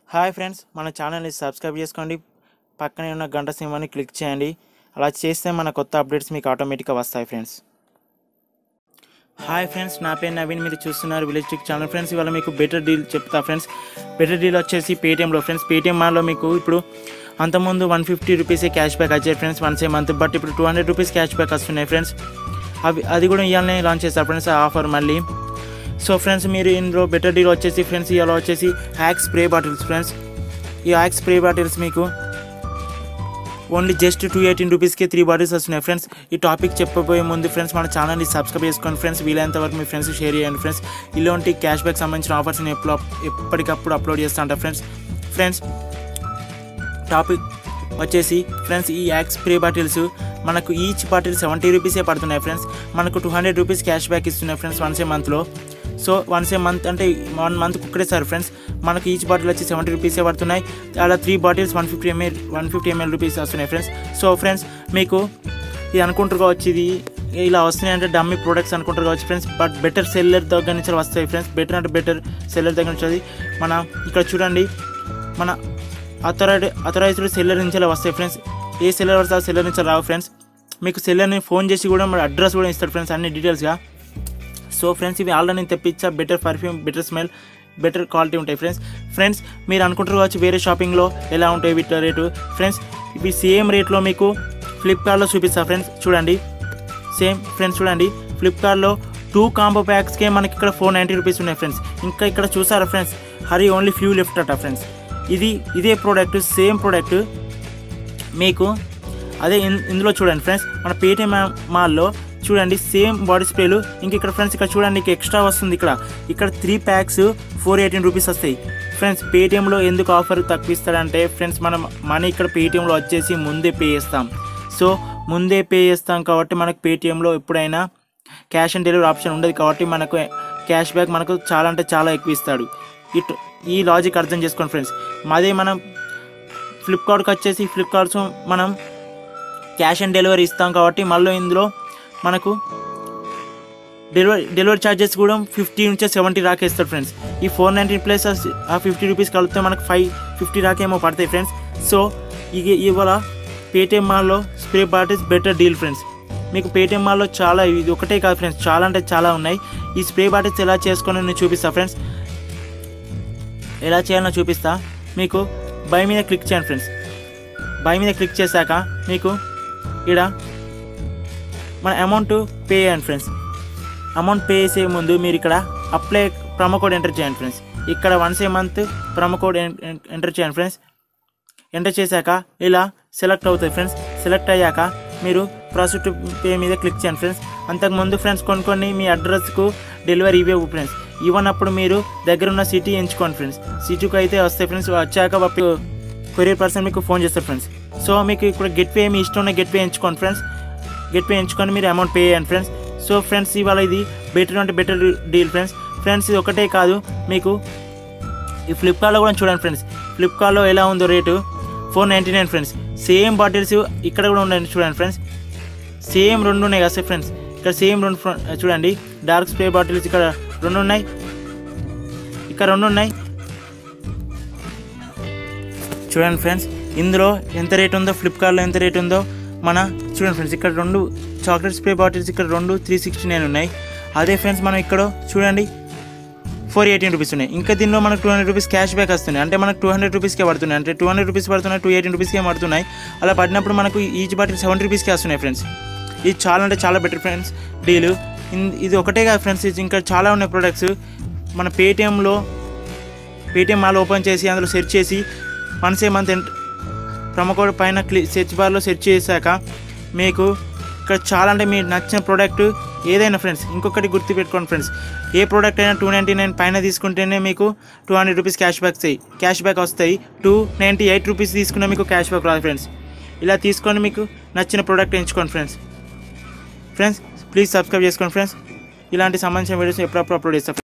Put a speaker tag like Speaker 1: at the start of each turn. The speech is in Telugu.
Speaker 1: హాయ్ ఫ్రెండ్స్ మన ఛానల్ని సబ్స్క్రైబ్ చేసుకోండి పక్కనే ఉన్న గంట సింహాన్ని క్లిక్ చేయండి అలా చేస్తే మన కొత్త అప్డేట్స్ మీకు ఆటోమేటిక్గా వస్తాయి ఫ్రెండ్స్ హాయ్ ఫ్రెండ్స్ నా పేరు నవీన్ మీరు చూస్తున్నారు విలేజ్ ట్రిక్ ఛానల్ ఫ్రెండ్స్ ఇవాళ మీకు బెటర్ డీల్ చెప్తా ఫ్రెండ్స్ బెటర్ డీల్ వచ్చేసి పేటీఎంలో ఫ్రెండ్స్ పేటీఎం మాల్లో మీకు ఇప్పుడు అంతకుముందు వన్ ఫిఫ్టీ రూపీసే క్యాష్ బ్యాక్ వచ్చాయి friends once a month but ఇప్పుడు two hundred rupees cash back వస్తున్నాయి ఫ్రెండ్స్ అవి అది కూడా ఇవాళనే లాంచ్ చేస్తారు ఫ్రెండ్స్ ఆ ఆఫర్ మళ్ళీ సో ఫ్రెండ్స్ మీరు ఇందులో బెటర్ డీల్ వచ్చేసి ఫ్రెండ్స్ ఇవాళ వచ్చేసి హ్యాక్ స్ప్రే బాటిల్స్ ఫ్రెండ్స్ ఈ హ్యాక్ స్ప్రే బాటిల్స్ మీకు ఓన్లీ జస్ట్ టూ ఎయిటీన్ రూపీస్కి త్రీ బాటిల్స్ వస్తున్నాయి ఫ్రెండ్స్ ఈ టాపిక్ చెప్పబోయే ముందు ఫ్రెండ్స్ మన ఛానల్ని సబ్స్క్రైబ్ చేసుకోండి ఫ్రెండ్స్ వీలైనంత వరకు మీ ఫ్రెండ్స్ షేర్ చేయండి ఫ్రెండ్స్ ఇలాంటి క్యాష్ బ్యాక్ సంబంధించిన ఆఫర్స్ నేను ఎప్పుడు ఎప్పటికప్పుడు అప్లోడ్ చేస్తూ ఉంటాను ఫ్రెండ్స్ ఫ్రెండ్స్ టాపిక్ వచ్చేసి ఫ్రెండ్స్ ఈ యాక్ స్ప్రే బాటిల్స్ మనకు ఈచ్ బాటిల్ సెవెంటీ రూపీసే పడుతున్నాయి ఫ్రెండ్స్ మనకు two hundred rupees cash back ఇస్తున్నాయి ఫ్రెండ్స్ వన్స్ ఏ మంత్లో సో వన్స్ ఏ మంత్ అంటే వన్ మంత్ ఒక్కటేసారి ఫ్రెండ్స్ మనకు ఈచ్ బాటిల్ వచ్చి సెవెంటీ రూపీసే పడుతున్నాయి అలా three bottles one fifty ML one fifty ML rupees వస్తున్నాయి ఫ్రెండ్స్ సో ఫ్రెండ్స్ మీకు ఇది అనుకుంటారు కావచ్చు ఇది ఇలా వస్తున్నాయి అంటే డమ్మీ ప్రొడక్ట్స్ అనుకుంటారు కావచ్చు ఫ్రెండ్స్ బట్ బెటర్ సెల్లర్ దగ్గర నుంచి వస్తాయి ఫ్రెండ్స్ బెటర్ అంటే బెటర్ సెల్లర్ దగ్గర నుంచి అది మన ఇక్కడ చూడండి మన అథరైడ్ అథరైజ్డ్ సెల్లర్ నుంచి అలా వస్తాయి ఫ్రెండ్స్ ఏ సెల్లర్ వస్తే ఆ సెల్లర్ నుంచి రావు ఫ్రెండ్స్ మీకు సెల్లర్ని ఫోన్ చేసి కూడా మన అడ్రస్ కూడా ఇస్తాడు ఫ్రెండ్స్ అన్ని డీటెయిల్స్గా సో ఫ్రెండ్స్ ఇవి ఆల్రెడీ నేను తెప్పించా better perfume better smell better quality ఉంటాయి ఫ్రెండ్స్ ఫ్రెండ్స్ మీరు అనుకుంటారు కావచ్చు వేరే షాపింగ్లో ఎలా ఉంటాయి వీటి రేటు ఫ్రెండ్స్ ఇవి సేమ్ రేట్లో మీకు ఫ్లిప్కార్ట్లో చూపిస్తా ఫ్రెండ్స్ చూడండి సేమ్ ఫ్రెండ్స్ చూడండి ఫ్లిప్కార్ట్లో టూ కాంబో ప్యాక్స్కే మనకి ఇక్కడ ఫోర్ నైంటీ రూపీస్ ఉన్నాయి ఫ్రెండ్స్ ఇంకా ఇక్కడ చూసారా friends hurry only few left అట ఫ్రెండ్స్ ఇది ఇదే ప్రోడక్ట్ సేమ్ ప్రోడక్ట్ మీకు అదే ఇన్- ఇందులో చూడండి ఫ్రెండ్స్ మన పేటీఎం మాల్లో చూడండి సేమ్ బాడీ స్ప్రేలు ఇంక ఇక్కడ ఫ్రెండ్స్ ఇక్కడ చూడండి ఇక్కడ ఎక్స్ట్రా వస్తుంది ఇక్కడ ఇక్కడ three packs four eighteen rupees వస్తాయి ఫ్రెండ్స్ పేటీఎంలో ఎందుకు ఆఫర్ తక్కువ ఇస్తాడంటే ఫ్రెండ్స్ మనం మనీ ఇక్కడ పేటీఎంలో వచ్చేసి ముందే పే చేస్తాం సో ముందే పే చేస్తాం కాబట్టి మనకు పేటీఎంలో ఎప్పుడైనా క్యాష్ ఆన్ డెలివరీ ఆప్షన్ ఉండదు కాబట్టి మనకు క్యాష్ బ్యాక్ మనకు చాలా అంటే చాలా ఎక్కువ ఇస్తాడు ఇట్ ఈ లాజిక్ అర్థం చేసుకోండి ఫ్రెండ్స్ మాదే మనం ఫ్లిప్కార్ట్కి వచ్చేసి ఫ్లిప్కార్ట్స్ మనం క్యాష్ ఆన్ డెలివరీ ఇస్తాం కాబట్టి మళ్ళీ ఇందులో మనకు డెలివరీ డెలివరీ ఛార్జెస్ కూడా ఫిఫ్టీ నుంచి సెవెంటీ దాకా ఇస్తాడు ఫ్రెండ్స్ ఈ ఫోర్ నైంటీ ప్లస్ ఆ ఫిఫ్టీ రూపీస్ కలిపితే మనకు ఫైవ్ ఫిఫ్టీ దాకా ఏమో పడతాయి ఫ్రెండ్స్ సో ఇక ఇవాళ పేటిఎం మాల్లో spray bottles better deal friends మీకు పేటిఎం మాల్లో చాలా ఇది ఒకటే కాదు ఫ్రెండ్స్ చాలా అంటే చాలా ఉన్నాయి ఈ స్ప్రే బాటిల్స్ ఎలా చేసుకొని నేను చూపిస్తా ఫ్రెండ్స్ ఎలా చేయాలో చూపిస్తా మీకు బై మీద క్లిక్ చేయండి ఫ్రెండ్స్ బై మీద క్లిక్ చేశాక మీకు ఇక్కడ మన అమౌంట్ పే చేయండి ఫ్రెండ్స్ అమౌంట్ పే చేసే ముందు మీరు ఇక్కడ అప్లై ప్రమో కోడ్ ఎంటర్ చేయండి ఫ్రెండ్స్ ఇక్కడ once a month promo code enter చేయండి ఫ్రెండ్స్ ఎంటర్ చేశాక ఇలా సెలెక్ట్ అవుతుంది ఫ్రెండ్స్ సెలెక్ట్ అయ్యాక మీరు ప్రాసెస్ పే మీద క్లిక్ చేయండి ఫ్రెండ్స్ అంతకుముందు ఫ్రెండ్స్ కొన్ని కొన్ని మీ అడ్రస్కు డెలివరీ ఇవ్వవు ఫ్రెండ్స్ ఇవ్వనప్పుడు మీరు దగ్గర ఉన్న సిటీ ఎంచుకోండి ఫ్రెండ్స్ సిటీకి అయితే వస్తాయి ఫ్రెండ్స్ వచ్చాక కొరియర్ పర్సన్ మీకు ఫోన్ చేస్తారు ఫ్రెండ్స్ సో మీకు ఇప్పుడు గెట్ పే మీ ఇష్టం ఉన్న గెట్ పే ఎంచుకోండి ఫ్రెండ్స్ గెట్ పే ఎంచుకొని మీరు అమౌంట్ పే చేయండి ఫ్రెండ్స్ సో ఫ్రెండ్స్ ఇవాళ ఇది బెటర్ అంటే బెటర్ డీల్ ఫ్రెండ్స్ ఫ్రెండ్స్ ఇది ఒకటే కాదు మీకు ఈ ఫ్లిప్కార్ట్లో కూడా చూడండి ఫ్రెండ్స్ ఫ్లిప్కార్ట్లో ఎలా ఉందో rate four ninety nine friends same bottles ఇక్కడ కూడా ఉన్నాయి చూడండి ఫ్రెండ్స్ సేమ్ రెండు ఉన్నాయి కదా ఫ్రెండ్స్ ఇక్కడ సేమ్ రెండు ఫ్ర- చూడండి డార్క్ స్ప్రే బాటిల్స్ ఇక్కడ రెండు ఉన్నాయి ఇక్కడ రెండు ఉన్నాయి చూడండి ఫ్రెండ్స్ ఇందులో ఎంత రేట్ ఉందో ఫ్లిప్కార్ట్లో ఎంత రేట్ ఉందో మన చూడండి ఫ్రెండ్స్ ఇక్కడ రెండు చాక్లెట్ స్ప్రే బాటిల్స్ ఇక్కడ రెండు త్రీ సిక్స్టీ నైన్ ఉన్నాయి అదే ఫ్రెండ్స్ మనం ఇక్కడ చూడండి ఫోర్ ఎయిటీన్ రూపీస్ ఉన్నాయి ఇంకా దీనిలో మనకు two hundred rupees cash back వస్తున్నాయి అంటే మనకు టూ హండ్రెడ్ రూపీస్కే పడుతున్నాయి అంటే టూ హండ్రెడ్ రూపీస్ పడుతున్నాయి టూ ఎయిటీన్ రూపీస్కే పడుతున్నాయి అలా పడినప్పుడు మనకు ఈచ్ బాటిల్ సెవెంటీ రూపీస్కే వస్తున్నాయి ఫ్రెండ్స్ ఇది చాలా అంటే చాలా బెటర్ ఫ్రెండ్స్ డీల్ ఇది ఒకటే కాదు ఫ్రెండ్స్ ఇది ఇంకా చాలా ఉన్నాయి ప్రొడక్ట్స్ మన పేటిఎంలో పేటిఎం మాల్ ఓపెన్ చేసి అందులో సెర్చ్ చేసి once a month promo code పైన క్లి సెర్చ్ బార్లో సెర్చ్ చేశాక మీకు ఇక్కడ చాలా అంటే మీకు నచ్చిన ప్రోడక్ట్ ఏదైనా ఫ్రెండ్స్ ఇంకొకటి గుర్తుపెట్టుకోండి ఫ్రెండ్స్ ఏ ప్రోడక్ట్ అయినా టూ నైంటీ నైన్ పైన తీసుకుంటేనే మీకు two hundred rupees cash back వస్తాయి క్యాష్ బ్యాక్ వస్తాయి టూ నైంటీ ఎయిట్ రూపీస్ తీసుకున్న మీకు క్యాష్ బ్యాక్ రాదు ఫ్రెండ్స్ ఇలా తీసుకొని మీకు నచ్చిన ప్రోడక్ట్ ఎంచుకోండి ఫ్రెండ్స్ ఫ్రెండ్స్ ప్లీజ్ సబ్స్క్రైబ్ చేసుకోండి ఫ్రెండ్స్ ఇలాంటి సంబంధించిన వీడియోస్ ఎప్పుడప్పుడు అప్లోడ్ చేస్తాను